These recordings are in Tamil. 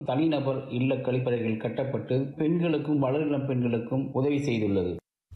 தனிநபர் இல்ல கழிப்பறைகள் கட்டப்பட்டு பெண்களுக்கும் வளரிளம் பெண்களுக்கும் உதவி செய்துள்ளது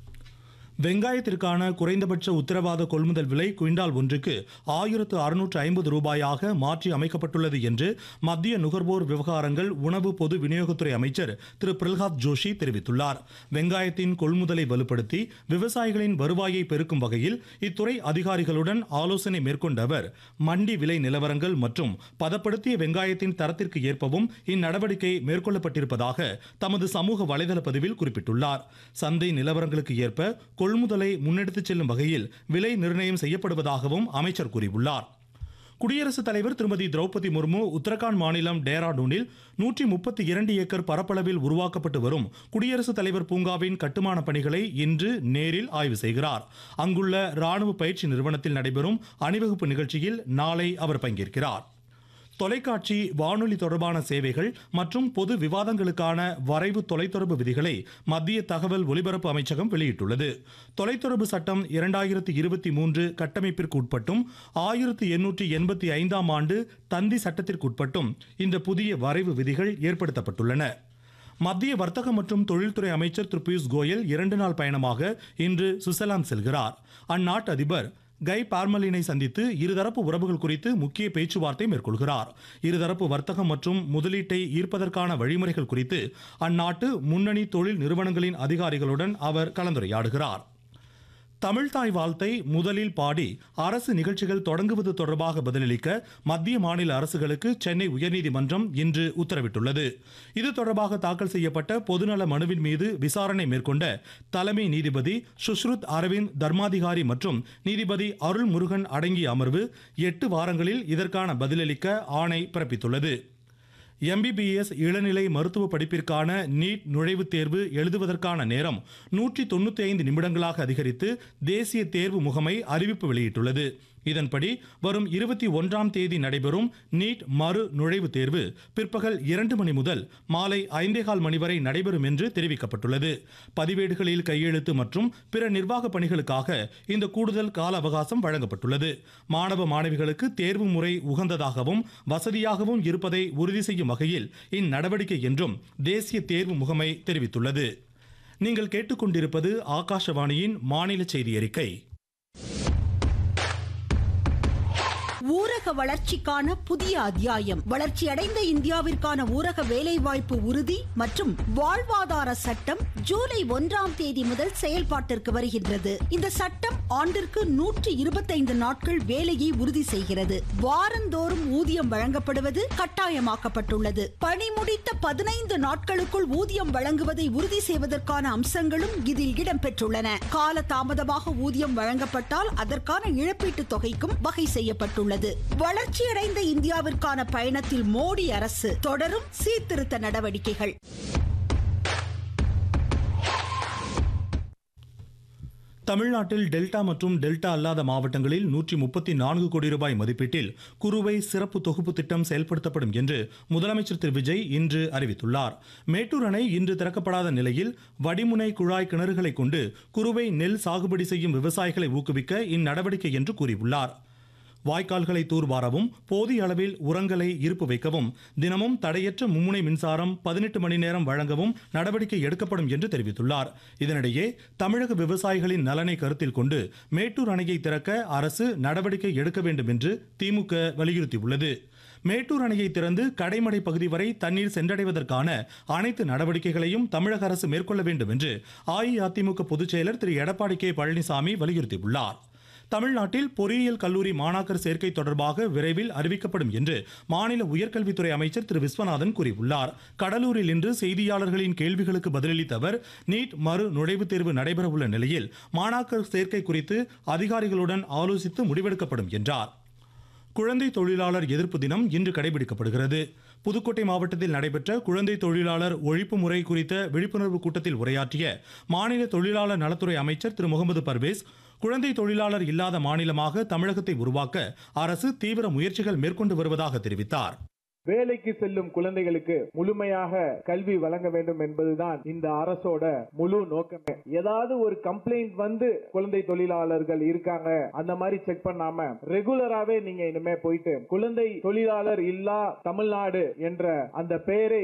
வெங்காயத்திற்கான குறைந்தபட்ச உத்தரவாத கொள்முதல் விலை குவிண்டால் ஒன்றுக்கு ஆயிரத்து அறுநூற்று ஐம்பது ரூபாயாக மாற்றி அமைக்கப்பட்டுள்ளது என்று மத்திய நுகர்வோர் விவகாரங்கள் உணவு பொது விநியோகத்துறை அமைச்சர் திரு பிரல்ஹாத் ஜோஷி தெரிவித்துள்ளார் வெங்காயத்தின் கொள்முதலை வலுப்படுத்தி விவசாயிகளின் வருவாயை பெருக்கும் வகையில் இத்துறை அதிகாரிகளுடன் ஆலோசனை மேற்கொண்ட அவர் மண்டி விலை நிலவரங்கள் மற்றும் பதப்படுத்திய வெங்காயத்தின் தரத்திற்கு ஏற்பவும் இந்நடவடிக்கை மேற்கொள்ளப்பட்டிருப்பதாக தமது சமூக வலைதள பதிவில் குறிப்பிட்டுள்ளார் சந்தை நிலவரங்களுக்கு ஏற்ப கொள்முதலை முன்னெடுத்துச் செல்லும் வகையில் விலை நிர்ணயம் செய்யப்படுவதாகவும் அமைச்சர் கூறியுள்ளார் குடியரசுத் தலைவர் திருமதி திரௌபதி முர்மு உத்தரகாண்ட் மாநிலம் டேராடூனில் நூற்றி முப்பத்தி இரண்டு ஏக்கர் பரப்பளவில் உருவாக்கப்பட்டு வரும் குடியரசுத் தலைவர் பூங்காவின் கட்டுமான பணிகளை இன்று நேரில் ஆய்வு செய்கிறார் அங்குள்ள ராணுவ பயிற்சி நிறுவனத்தில் நடைபெறும் அணிவகுப்பு நிகழ்ச்சியில் நாளை அவர் பங்கேற்கிறார் தொலைக்காட்சி வானொலி தொடர்பான சேவைகள் மற்றும் பொது விவாதங்களுக்கான வரைவு தொலைத்தொடர்பு விதிகளை மத்திய தகவல் ஒலிபரப்பு அமைச்சகம் வெளியிட்டுள்ளது தொலைத்தொடர்பு சட்டம் இரண்டாயிரத்தி இருபத்தி மூன்று கட்டமைப்பிற்கு உட்பட்டும் ஆயிரத்தி எண்ணூற்றி எண்பத்தி ஐந்தாம் ஆண்டு தந்தி சட்டத்திற்குட்பட்டும் இந்த புதிய வரைவு விதிகள் ஏற்படுத்தப்பட்டுள்ளன மத்திய வர்த்தக மற்றும் தொழில்துறை அமைச்சர் திரு பியூஷ் கோயல் இரண்டு நாள் பயணமாக இன்று சுவிட்சர்லாந்து செல்கிறார் அந்நாட்டு அதிபர் கை பார்மலினை சந்தித்து இருதரப்பு உறவுகள் குறித்து முக்கிய பேச்சுவார்த்தை மேற்கொள்கிறார் இருதரப்பு வர்த்தகம் மற்றும் முதலீட்டை ஈர்ப்பதற்கான வழிமுறைகள் குறித்து அந்நாட்டு முன்னணி தொழில் நிறுவனங்களின் அதிகாரிகளுடன் அவர் கலந்துரையாடுகிறார் தமிழ்தாய் வாழ்த்தை முதலில் பாடி அரசு நிகழ்ச்சிகள் தொடங்குவது தொடர்பாக பதிலளிக்க மத்திய மாநில அரசுகளுக்கு சென்னை உயர்நீதிமன்றம் இன்று உத்தரவிட்டுள்ளது இது தொடர்பாக தாக்கல் செய்யப்பட்ட பொதுநல மனுவின் மீது விசாரணை மேற்கொண்ட தலைமை நீதிபதி சுஷ்ருத் அரவிந்த் தர்மாதிகாரி மற்றும் நீதிபதி அருள் முருகன் அடங்கிய அமர்வு எட்டு வாரங்களில் இதற்கான பதிலளிக்க ஆணை பிறப்பித்துள்ளது எம்பிபிஎஸ் இளநிலை மருத்துவ படிப்பிற்கான நீட் நுழைவுத் தேர்வு எழுதுவதற்கான நேரம் நூற்றி தொண்ணூற்றி ஐந்து நிமிடங்களாக அதிகரித்து தேசிய தேர்வு முகமை அறிவிப்பு வெளியிட்டுள்ளது இதன்படி வரும் இருபத்தி ஒன்றாம் தேதி நடைபெறும் நீட் மறு நுழைவுத் தேர்வு பிற்பகல் இரண்டு மணி முதல் மாலை ஐந்தேகால் மணி வரை நடைபெறும் என்று தெரிவிக்கப்பட்டுள்ளது பதிவேடுகளில் கையெழுத்து மற்றும் பிற நிர்வாக பணிகளுக்காக இந்த கூடுதல் கால அவகாசம் வழங்கப்பட்டுள்ளது மாணவ மாணவிகளுக்கு தேர்வு முறை உகந்ததாகவும் வசதியாகவும் இருப்பதை உறுதி செய்யும் வகையில் இந்நடவடிக்கை என்றும் தேசிய தேர்வு முகமை தெரிவித்துள்ளது நீங்கள் கேட்டுக்கொண்டிருப்பது ஆகாஷவாணியின் மாநில செய்தி அறிக்கை ஊரக வளர்ச்சிக்கான புதிய அத்தியாயம் வளர்ச்சியடைந்த இந்தியாவிற்கான ஊரக வேலைவாய்ப்பு உறுதி மற்றும் வாழ்வாதார சட்டம் ஜூலை ஒன்றாம் தேதி முதல் செயல்பாட்டிற்கு வருகின்றது இந்த சட்டம் ஆண்டிற்கு நூற்றி இருபத்தைந்து நாட்கள் வேலையை உறுதி செய்கிறது வாரந்தோறும் ஊதியம் வழங்கப்படுவது கட்டாயமாக்கப்பட்டுள்ளது பணி முடித்த பதினைந்து நாட்களுக்குள் ஊதியம் வழங்குவதை உறுதி செய்வதற்கான அம்சங்களும் இதில் இடம்பெற்றுள்ளன கால தாமதமாக ஊதியம் வழங்கப்பட்டால் அதற்கான இழப்பீட்டுத் தொகைக்கும் வகை செய்யப்பட்டுள்ளது வளர்ச்சியடைந்த இந்தியாவிற்கான பயணத்தில் மோடி அரசு தொடரும் சீர்திருத்த நடவடிக்கைகள் தமிழ்நாட்டில் டெல்டா மற்றும் டெல்டா அல்லாத மாவட்டங்களில் நூற்றி முப்பத்தி நான்கு கோடி ரூபாய் மதிப்பீட்டில் குறுவை சிறப்பு தொகுப்பு திட்டம் செயல்படுத்தப்படும் என்று முதலமைச்சர் திரு விஜய் இன்று அறிவித்துள்ளார் மேட்டூர் அணை இன்று திறக்கப்படாத நிலையில் வடிமுனை குழாய் கிணறுகளை கொண்டு குறுவை நெல் சாகுபடி செய்யும் விவசாயிகளை ஊக்குவிக்க இந்நடவடிக்கை என்று கூறியுள்ளார் வாய்க்கால்களை தூர்வாரவும் போதிய அளவில் உரங்களை இருப்பு வைக்கவும் தினமும் தடையற்ற மும்முனை மின்சாரம் பதினெட்டு மணி நேரம் வழங்கவும் நடவடிக்கை எடுக்கப்படும் என்று தெரிவித்துள்ளார் இதனிடையே தமிழக விவசாயிகளின் நலனை கருத்தில் கொண்டு மேட்டூர் அணையை திறக்க அரசு நடவடிக்கை எடுக்க வேண்டும் என்று திமுக வலியுறுத்தியுள்ளது மேட்டூர் அணையை திறந்து கடைமடை பகுதி வரை தண்ணீர் சென்றடைவதற்கான அனைத்து நடவடிக்கைகளையும் தமிழக அரசு மேற்கொள்ள வேண்டும் என்று அஇஅதிமுக பொதுச் செயலர் திரு எடப்பாடி கே பழனிசாமி வலியுறுத்தியுள்ளார் தமிழ்நாட்டில் பொறியியல் கல்லூரி மாணாக்கர் சேர்க்கை தொடர்பாக விரைவில் அறிவிக்கப்படும் என்று மாநில உயர்கல்வித்துறை அமைச்சர் திரு விஸ்வநாதன் கூறியுள்ளார் கடலூரில் இன்று செய்தியாளர்களின் கேள்விகளுக்கு பதிலளித்த அவர் நீட் மறு நுழைவுத் தேர்வு நடைபெறவுள்ள நிலையில் மாணாக்கர் சேர்க்கை குறித்து அதிகாரிகளுடன் ஆலோசித்து முடிவெடுக்கப்படும் என்றார் குழந்தை தொழிலாளர் எதிர்ப்பு தினம் இன்று கடைபிடிக்கப்படுகிறது புதுக்கோட்டை மாவட்டத்தில் நடைபெற்ற குழந்தை தொழிலாளர் ஒழிப்பு முறை குறித்த விழிப்புணர்வு கூட்டத்தில் உரையாற்றிய மாநில தொழிலாளர் நலத்துறை அமைச்சர் திரு முகமது பர்வேஸ் குழந்தை தொழிலாளர் இல்லாத மாநிலமாக தமிழகத்தை உருவாக்க அரசு தீவிர முயற்சிகள் மேற்கொண்டு வருவதாக தெரிவித்தார் வேலைக்கு செல்லும் குழந்தைகளுக்கு முழுமையாக கல்வி வழங்க வேண்டும் என்பதுதான் இந்த அரசோட முழு நோக்கமே ஏதாவது ஒரு கம்ப்ளைண்ட் வந்து குழந்தை தொழிலாளர்கள் இருக்காங்க அந்த மாதிரி செக் பண்ணாம ரெகுலராவே நீங்க இனிமே போயிட்டு குழந்தை தொழிலாளர் இல்லா தமிழ்நாடு என்ற அந்த பெயரை